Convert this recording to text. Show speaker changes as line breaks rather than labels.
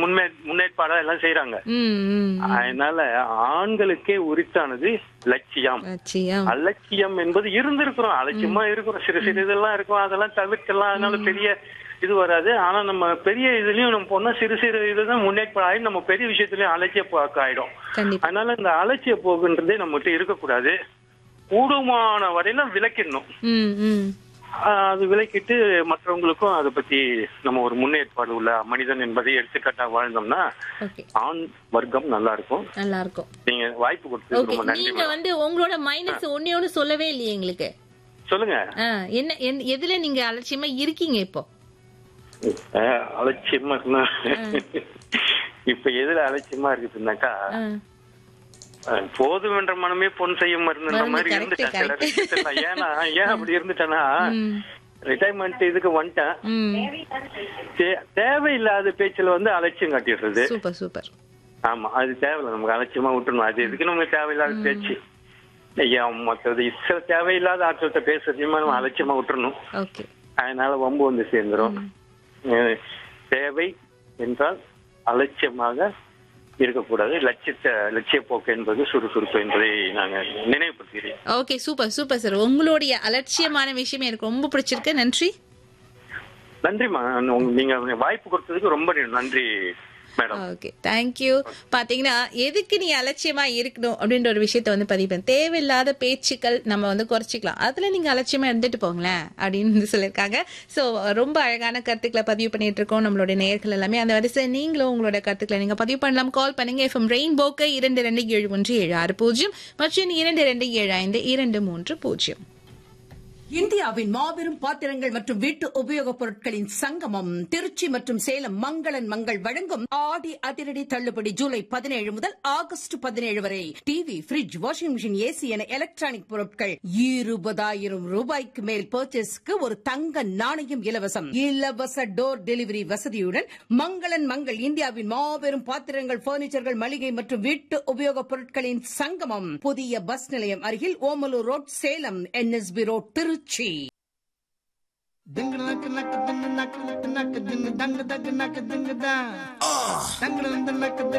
முன்னே முன்னேற்பாடா எல்லாம் செய்யறாங்க
ம், ம், ம்.
அதனால ஆண்களுக்கே உரித்தானது லட்சியம்
லட்சியம்
அலட்சியம் என்பது இருந்திருக்கிறோம் அலட்சியமா இருக்கிறோம் சிறு சிறு இதெல்லாம் இருக்கும் அதெல்லாம் தவிர்க்கலாம் அதனால பெரிய இது வராது ஆனா நம்ம பெரிய இதுலயும் நம்ம போனா சிறு சிறு இதுதான் முன்னேற்பாடு ஆகி நம்ம பெரிய விஷயத்துலயும் அலட்சிய போக்கு ஆயிடும்
கண்டிப்பா
அதனால இந்த அலட்சிய போக்குன்றதே நம்மகிட்ட இருக்கக்கூடாது கூடுமான வரையில விளக்கிடணும்
ம், ம்.
ஆஹ் அது விலக்கிட்டு மற்றவங்களுக்கும் அதை பத்தி நம்ம ஒரு முன்னேற்பாடு உள்ள மனிதன் என்பதை எடுத்துக்காட்டா வாழ்ந்தோம்னா
ஓகே
ஆண் வர்க்கம் நல்லா இருக்கும்
நல்லா இருக்கும்
நீங்க வாய்ப்பு கொடுத்ததுக்கு
ஓகே
ரொம்ப நன்றி
நீங்க
மேடம்.
வந்து உங்களோட மைனஸ் ஒன்னே ஒண்ணு சொல்லவே இல்லையே எங்களுக்கு
சொல்லுங்க
ஆ, என்ன எந்த- எதுல நீங்க அலட்சியமா இருக்கீங்க இப்போ
ஆஹ் அலட்சியமா இருக்குன்னா இப்ப எதுல அலட்சியமா இருக்குதுன்னாக்கா
ஆ,
ஆஹ் போதும் என்ற மனமே பொன் செய்யும் மருந்துன்ற
மருந்து,
மாதிரி
correct,
இருந்துட்டேன் சில
correct.
விஷயத்துல. ஏன்னா ஏன் அப்படி இருந்துட்டேன்னா
ம்,
ரிட்டைர்மெண்ட் இதுக்கு வந்துட்டேன்
ம்.
தே- தேவையில்லாத பேச்சுல வந்து அலட்சியம் காட்டிடுறது
சூப்பர் சூப்பர்
ஆமா அது தேவையில்ல நமக்கு அலட்சியமா விட்டுணும் அது எதுக்கு நமக்கு தேவையில்லாத பேச்சு ஐயா மற்றது சில தேவையில்லாத ஆட்கள்கிட்ட பேசுறதையுமே நம்ம அலட்சியமா விட்டுறணும்
ஓகே
அதனால வம்பு வந்து சேர்ந்துரும் அஹ் தேவை என்றால் அலட்சியமாக இருக்கக்கூடாது லட்சியத்தை லட்சிய போக்கு என்பது சுறுசுறுப்பு என்பதை நாங்கள் நினைவுபடுத்துகிறேன்
ஓகே சூப்பர் சூப்பர் சார் உங்களுடைய அலட்சியமான விஷயம் எனக்கு ரொம்ப பிடிச்சிருக்கு நன்றி
நன்றிம்மா உங்க- நீங்க வாய்ப்பு கொடுத்ததுக்கு ரொம்ப நன்றி மேடம்
ஓகே தேங்க்யூ பாத்தீங்கன்னா எதுக்கு நீ அலட்சியமா இருக்கணும் அப்படின்ற ஒரு விஷயத்த வந்து பதிவு பண்ண தேவையில்லாத பேச்சுக்கள் நம்ம வந்து குறைச்சிக்கலாம் அதுல நீங்க அலட்சியமா இருந்துட்டு போங்களேன் அப்படின்னு வந்து சொல்லியிருக்காங்க சோ ரொம்ப அழகான கருத்துக்களை பதிவு பண்ணிட்டு இருக்கோம் நம்மளுடைய நேயர்கள் எல்லாமே அந்த வரிசை நீங்களும் உங்களோட கருத்துக்களை நீங்க பதிவு பண்ணலாம் கால் பண்ணுங்க எஃப்எம் ரெயின்போக்கு இரண்டு ரெண்டு ஏழு ஒன்று ஏழு ஆறு பூஜ்ஜியம் மற்றும் இரண்டு ரெண்டு ஏழு ஐந்து இரண்டு மூன்று பூஜ்ஜியம்
இந்தியாவின் மாபெரும் பாத்திரங்கள் மற்றும் வீட்டு உபயோகப் பொருட்களின் சங்கமம் திருச்சி மற்றும் சேலம் மங்களன் மங்கள் வழங்கும் ஆடி அதிரடி தள்ளுபடி ஜூலை பதினேழு முதல் ஆகஸ்ட் பதினேழு வரை TV fridge washing machine AC என எலக்ட்ரானிக் பொருட்கள் இருபதாயிரம் ரூபாய்க்கு மேல் பர்ச்சேஸ்க்கு ஒரு தங்க நாணயம் இலவசம் இலவச டோர் டெலிவரி வசதியுடன் மங்களன் மங்கள் இந்தியாவின் மாபெரும் பாத்திரங்கள் பர்னிச்சர்கள் மளிகை மற்றும் வீட்டு உபயோகப் பொருட்களின் சங்கமம் புதிய பஸ் நிலையம் அருகில் Omalur road Salem NSB road Trichy
Ding nak nak ding nak nak ding dang dang nak ding da. Dang dang nak